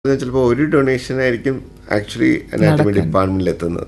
ചിലപ്പോൾ ഒരു ഡൊണേഷൻ ആയിരിക്കും ആക്ച്വലി അനാറ്റമി ഡിപ്പാർട്ട്മെന്റിൽ എത്തുന്നത്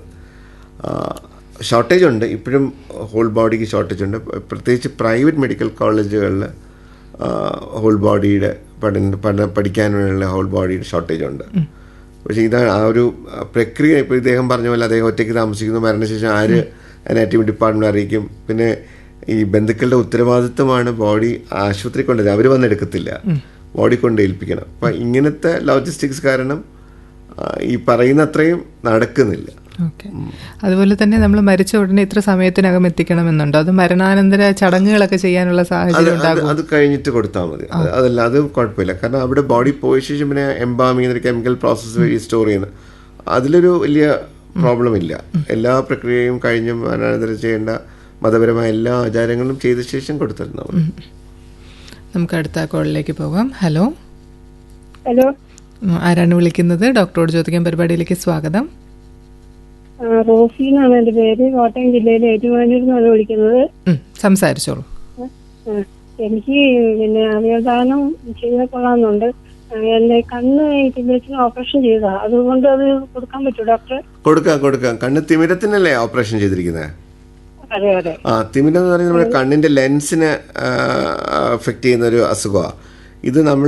ഷോർട്ടേജ് ഉണ്ട് ഇപ്പോഴും ഹോൾ ബോഡിക്ക് ഷോർട്ടേജ് ഉണ്ട് പ്രത്യേകിച്ച് പ്രൈവറ്റ് മെഡിക്കൽ കോളേജുകളിൽ ഹോൾ ബോഡിയുടെ പഠന പഠന പഠിക്കാനുള്ള ഹോൾ ബോഡിയുടെ ഷോർട്ടേജ് ഉണ്ട് പക്ഷേ ഇതാണ് ആ ഒരു പ്രക്രിയ ഇപ്പോൾ ഇദ്ദേഹം പറഞ്ഞ പോലെ അദ്ദേഹം ഒറ്റയ്ക്ക് താമസിക്കുന്നു മരണശേഷം ആര് അനാറ്റമി ഡിപ്പാർട്ട്മെന്റ് അറിയിക്കും പിന്നെ ഈ ബന്ധുക്കളുടെ ഉത്തരവാദിത്വമാണ് ബോഡി ആശുപത്രി കൊണ്ടുവരുന്നത് അവർ വന്നെടുക്കത്തില്ല ബോഡി കൊണ്ട് ഏൽപ്പിക്കണം അപ്പം ഇങ്ങനത്തെ ലോജിസ്റ്റിക്സ് കാരണം ആ, ഈ പറയുന്ന അത്രയും നടക്കുന്നില്ല ഓക്കെ അതുപോലെ തന്നെ നമ്മൾ മരിച്ച ഉടനെ ഇത്ര സമയത്തിനകം എത്തിക്കണമെന്നുണ്ടോ അത് മരണാനന്തര ചടങ്ങുകളൊക്കെ ചെയ്യാനുള്ള അത് സാഹചര്യം അത് ഉണ്ടാകും അത് കഴിഞ്ഞിട്ട് കൊടുത്താൽ മതി അത് അതല്ല അത് കുഴപ്പമില്ല കാരണം അവിടെ ബോഡി പോയ ശേഷം പിന്നെ എംബാമിങ് എന്നൊരു കെമിക്കൽ പ്രോസസ്സ് വഴി സ്റ്റോർ ചെയ്യുന്നത് അതിലൊരു വലിയ പ്രോബ്ലം ഇല്ല എല്ലാ പ്രക്രിയയും കഴിഞ്ഞ് മരണാനന്തരം ചെയ്യേണ്ട മതപരമായ എല്ലാ ആചാരങ്ങളും ചെയ്ത ശേഷം കൊടുത്തിരുന്നാൽ മതി നമുക്ക് അടുത്ത കോളിലേക്ക് പോകാം ഹലോ ഹലോ ഉം, ആരാണ് വിളിക്കുന്നത് ഡോക്ടറോട് ചോദിക്കാൻ പരിപാടിയിലേക്ക് സ്വാഗതം ആ, റോസി എന്നാണ് എന്റെ പേര് കോട്ടയം ജില്ലയിലെ ഏറ്റുമാനൂരിൽ നിന്നാണ് വിളിക്കുന്നത് ഉം, സംസാരിച്ചോളൂ ആ, എനിക്ക് പിന്നെ അവയവദാനം ചെയ്താൽ കൊള്ളാമെന്നുണ്ട് ആ, എന്റെ കണ്ണ് തിമിരത്തിന് ഓപ്പറേഷൻ ചെയ്താ അതുകൊണ്ട് അത് കൊടുക്കാൻ പറ്റുമോ ഡോക്ടർ കൊടുക്കാം കൊടുക്കാം കണ്ണ് തിമിരത്തിനല്ലേ ഓപ്പറേഷൻ ചെയ്തിരിക്കുന്നത് അതെ അതെ ആ തിമിരം എന്ന് പറയുന്നത് നമ്മുടെ കണ്ണിന്റെ ലെൻസിനെ അഫക്റ്റ് ചെയ്യുന്ന ഒരു അസുഖമാണ് ഇത് നമ്മൾ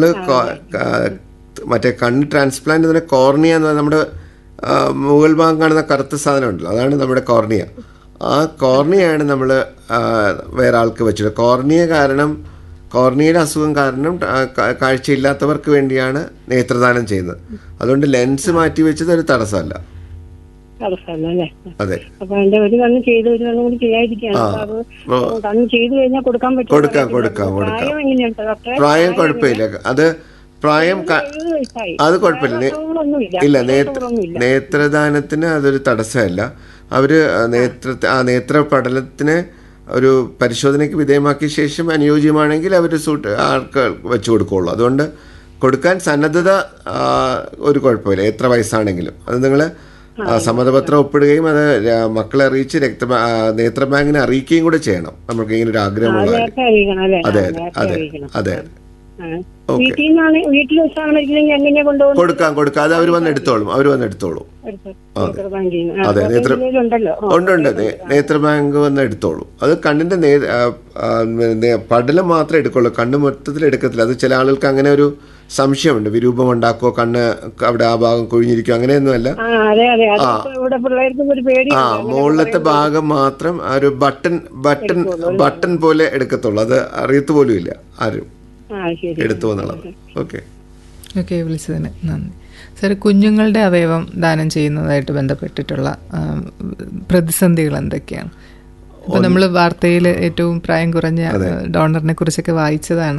മറ്റേ കണ്ണ് ട്രാൻസ്പ്ലാന്റ് തന്നെ കോർണിയ എന്ന് പറയുന്നത് നമ്മുടെ ആ, മുകൾ ഭാഗം കാണുന്ന കറുത്ത സാധനം ഉണ്ടല്ലോ അതാണ് നമ്മുടെ കോർണിയ ആ കോർണിയയാണ് നമ്മൾ വേറെ ആൾക്ക് വെച്ചത് കോർണിയ കാരണം കോർണിയയുടെ അസുഖം കാരണം ആ, കാ- കാഴ്ചയില്ലാത്തവർക്ക് വേണ്ടിയാണ് നേത്രദാനം ചെയ്യുന്നത് അതുകൊണ്ട് ലെൻസ് മാറ്റി വെച്ചത് ഒരു തടസ്സമല്ല തടസ്സമല്ല അല്ലേ അതെ അപ്പൊ എന്റെ ഒരു കണ്ണ് ചെയ്ത് ഒരു കണ്ണും കൂടി ചെയ്യാതിരിക്കുകയാണ് അപ്പൊ അത് ഓ. കണ്ണ് ചെയ്ത് കഴിഞ്ഞാൽ കൊടുക്കാൻ പറ്റുമോ കൊടുക്കാം, കൊടുക്കാം, കൊടുക്കാം. പ്രായം എങ്ങനെയാണ് ഡോക്ടറെ പ്രായം കുഴപ്പമില്ല അത് പ്രായം ക- എഴുപത് വയസ്സായി അത് കുഴപ്പമില്ല നേ- അസുഖങ്ങളൊന്നുമില്ല ഇല്ല നേത്ര അസുഖങ്ങളൊന്നുമില്ല നേത്രദാനത്തിന് അതൊരു തടസ്സമല്ല അവര് നേത്ര ആ നേത്ര പടലത്തിന് ഒരു പരിശോധനയ്ക്ക് വിധേയമാക്കിയ ശേഷം അനുയോജ്യമാണെങ്കിൽ അവർ സൂട്ട് ആൾക്ക് വെച്ചു കൊടുക്കുള്ളൂ അതുകൊണ്ട് കൊടുക്കാൻ സന്നദ്ധത ആ, ഒരു കുഴപ്പമില്ല എത്ര വയസ്സാണെങ്കിലും അത് നിങ്ങൾ സമ്മതപത്രം ഒപ്പിടുകയും അത് ര- മക്കളെ അറിയിച്ച് രക്ത ആ, നേത്ര ബാങ്കിനെ അറിയിക്കുകയും കൂടെ ചെയ്യണം നമുക്ക് ഇങ്ങനെ ഒരു ആഗ്രഹമുള്ള കാര്യം നേരത്തെ അറിയിക്കണം അല്ലേ അതെ ആ, അതെ നേരത്തെ അതെ അറിയിക്കണം അതെ ആ. വീട്ടിൽ നിന്നാണ് വീട്ടിൽ വെച്ചാണ് മരിക്കണമെങ്കിൽ എങ്ങനെയാ കൊണ്ടുപോകുന്നത് കൊടുക്കാം കൊടുക്കാം അത് അവർ വന്ന് എടുത്തോളും അവർ വന്ന് എടുത്തോളും എടുത്ത് നേത്ര ബാങ്കിൽ നിന്ന്. ആ, അതെ, കോട്ടയം നേത്ര- ജില്ലയിലുണ്ടല്ലോ ആ. ഉണ്ട് ഉണ്ട് നേ- നേത്ര ബാങ്ക് വന്ന് എടുത്തോളൂ അത് കണ്ണിന്റെ നേ ആ, ആ, നേ- പടലം മാത്രമേ എടുക്കുള്ളൂ കണ്ണ് മൊത്തത്തിൽ എടുക്കത്തില്ല അത് ചില ആളുകൾക്ക് അങ്ങനെ ഒരു സംശയമുണ്ട് വിരൂപം ഉണ്ടാക്കുമോ കണ്ണ് അവിടെ ആ ഭാഗം കൊഴിഞ്ഞിരിക്കും അങ്ങനെയൊന്നുമല്ല ആ അതെ അതെ അത് ഇപ്പൊ ഇവിടെ പിള്ളേർക്കും ഒരു പേടി ആ മുകളിലത്തെ ഭാഗം മാത്രം ആ ഒരു ബട്ടൺ ബട്ടൺ ബട്ടൺ പോലെ എടുക്കത്തുള്ളൂ അത് അറിയത്ത് പോലും ഇല്ല ആരും ആ ശരി എടുത്തു എന്നുള്ളത് ഓക്കെ ഓക്കെ വിളിച്ചതിന് നന്ദി സാർ കുഞ്ഞുങ്ങളുടെ അവയവം ദാനം ചെയ്യുന്നതായിട്ട് ബന്ധപ്പെട്ടിട്ടുള്ള ആ, പ്രതിസന്ധികൾ എന്തൊക്കെയാണ് ഇപ്പൊ നമ്മൾ വാർത്തയിൽ ഏറ്റവും പ്രായം കുറഞ്ഞ ഡോണറിനെ കുറിച്ചൊക്കെ വായിച്ചതാണ്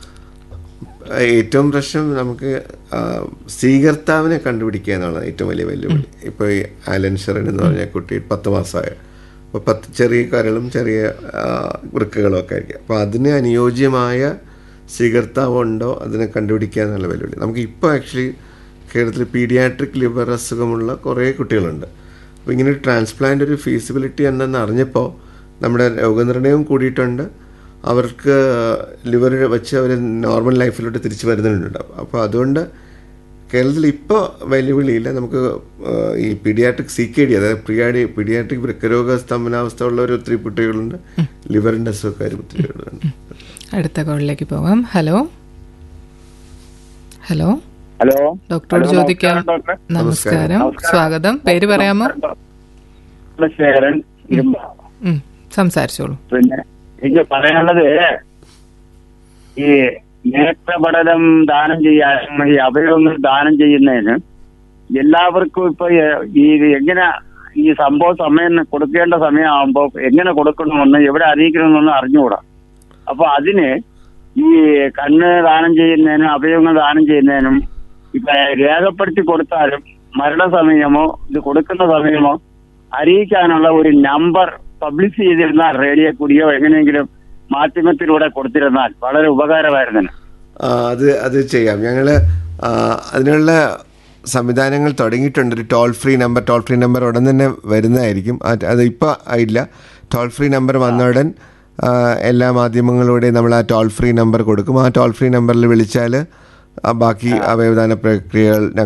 ഏറ്റവും പ്രശ്നം നമുക്ക് ആ, സ്വീകർത്താവിനെ കണ്ടുപിടിക്കുക എന്നുള്ളത് ഏറ്റവും വലിയ വെല്ലുവിളി ഇപ്പോൾ ഈ ആലൻ ഷെറിൻ എന്ന് പറഞ്ഞ കുട്ടി പത്ത് മാസമായ അപ്പോൾ പത്ത് ചെറിയ കരളും ചെറിയ ആ, വൃക്കകളും ഒക്കെ ആയിരിക്കും അപ്പോൾ അതിന് അനുയോജ്യമായ സ്വീകർത്താവ് ഉണ്ടോ അതിനെ കണ്ടുപിടിക്കുക എന്നുള്ള വെല്ലുവിളി നമുക്ക് ഇപ്പോൾ ആക്ച്വലി കേരളത്തിൽ പീഡിയാട്രിക് ലിവർ അസുഖമുള്ള കുറേ കുട്ടികളുണ്ട് അപ്പോൾ ഇങ്ങനെ ഒരു ട്രാൻസ്പ്ലാന്റ് ഒരു ഫീസിബിലിറ്റി ഉണ്ടെന്ന് അറിഞ്ഞപ്പോൾ നമ്മുടെ രോഗനിർണയവും കൂടിയിട്ടുണ്ട് അവർക്ക് ലിവർ വെച്ച് അവർ നോർമൽ ലൈഫിലോട്ട് തിരിച്ചു വരുന്നുണ്ട് അപ്പോൾ അതുകൊണ്ട് കേരളത്തിൽ ഇപ്പോൾ വെല്ലുവിളിയില്ല നമുക്ക് ആ, ഈ പീഡിയാട്രിക് സി കെ ഡി അതായത് പ്രിയാഡി പീഡിയാട്രിക് വൃക്കരോഗ സ്തംഭനാവസ്ഥ ഉള്ളവർ ഒത്തിരി കുട്ടികളുണ്ട് ലിവറിൻ്റെ അസുഖക്കാരും ഒത്തിരി കുട്ടികളുണ്ട് അടുത്ത കോളിലേക്ക് പോകാം ഹലോ ഹലോ ഹലോ ഡോക്ടറോട് ഹലോ, ചോദിക്കാം നമസ്കാരം, ഡോക്ടർ. നമസ്കാരം സ്വാഗതം പേര് പറയാമോ ഇവിടെ ശേരൻ ഇരുമ്പ. ഉം, സംസാരിച്ചോളൂ പിന്നെ എനിക്ക് പറയാനുള്ളത് ഈ നേത്രപടലം ദാനം ചെയ്യാൻ ഈ അവയവങ്ങൾ ദാനം ചെയ്യുന്നതിന് എല്ലാവർക്കും ഇപ്പൊ ഈ എങ്ങനെ ഈ സംഭവ സമയം കൊടുക്കേണ്ട സമയമാകുമ്പോ എങ്ങനെ കൊടുക്കണമെന്ന് എവിടെ അറിയിക്കണമെന്ന് അറിഞ്ഞുകൂടാ അപ്പൊ അതിന് ഈ കണ്ണ് ദാനം ചെയ്യുന്നതിനും അവയവങ്ങൾ ദാനം ചെയ്യുന്നതിനും ഇപ്പൊ രേഖപ്പെടുത്തി കൊടുത്താലും മരണസമയമോ ഇത് കൊടുക്കുന്ന സമയമോ അറിയിക്കാനുള്ള ഒരു നമ്പർ പബ്ലിഷ് ചെയ്തിരുന്നാൽ റേഡിയോ കൂടിയോ എങ്ങനെയെങ്കിലും മാധ്യമത്തിലൂടെ കൊടുത്തിരുന്നാൽ വളരെ ഉപകാരമായിരുന്നു ആ, അത് അത് ചെയ്യാം ഞങ്ങൾ അതിനുള്ള സംവിധാനങ്ങൾ തുടങ്ങിയിട്ടുണ്ട് ഒരു toll free number toll free number ഉടൻ തന്നെ വരുന്നതായിരിക്കും അത് അത് ഇപ്പോൾ ആയില്ല ടോൾ ഫ്രീ നമ്പർ വന്ന ഉടൻ ആ, എല്ലാ മാധ്യമങ്ങളിലൂടെയും നമ്മൾ ആ ടോൾ ഫ്രീ നമ്പർ കൊടുക്കും ആ ടോൾ ഫ്രീ നമ്പറിൽ വിളിച്ചാൽ ആ ബാക്കി അവയവദാന പ്രക്രിയകൾ